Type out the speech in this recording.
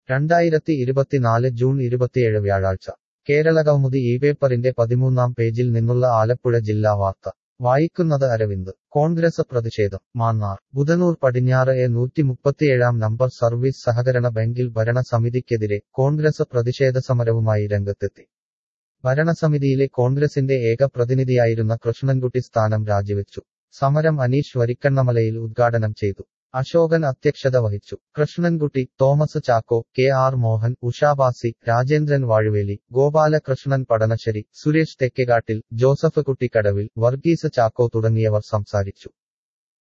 രണ്ടായിരത്തി ഇരുപത്തിനാല് ജൂൺ ഇരുപത്തിയേഴ് വ്യാഴാഴ്ച കേരളകൗമുദി ഈ പേപ്പറിന്റെ പതിമൂന്നാം പേജിൽ നിന്നുള്ള ആലപ്പുഴ ജില്ലാ വാർത്ത വായിക്കുന്നത് അരവിന്ദ് കോൺഗ്രസ് പ്രതിഷേധം മാന്നാർ ബുധനൂർ പടിഞ്ഞാറ് എ നൂറ്റി മുപ്പത്തിയേഴാം നമ്പർ സർവീസ് സഹകരണ ബാങ്കിൽ ഭരണസമിതിക്കെതിരെ കോൺഗ്രസ് പ്രതിഷേധ സമരവുമായി രംഗത്തെത്തി ഭരണസമിതിയിലെ കോൺഗ്രസിന്റെ ഏക പ്രതിനിധിയായിരുന്ന കൃഷ്ണൻകുട്ടി സ്ഥാനം രാജിവെച്ചു സമരം അനീഷ് വരിക്കണ്ണമലയിൽ ഉദ്ഘാടനം ചെയ്തു അശോകൻ അധ്യക്ഷത വഹിച്ചു കൃഷ്ണൻകുട്ടി തോമസ് ചാക്കോ കെ ആർ മോഹൻ ഉഷാബാസി രാജേന്ദ്രൻ വാഴുവേലി ഗോപാലകൃഷ്ണൻ പടനശ്ശേരി സുരേഷ് തെക്കേകാട്ടിൽ ജോസഫ് കുട്ടിക്കടവിൽ വർഗീസ് ചാക്കോ തുടങ്ങിയവർ സംസാരിച്ചു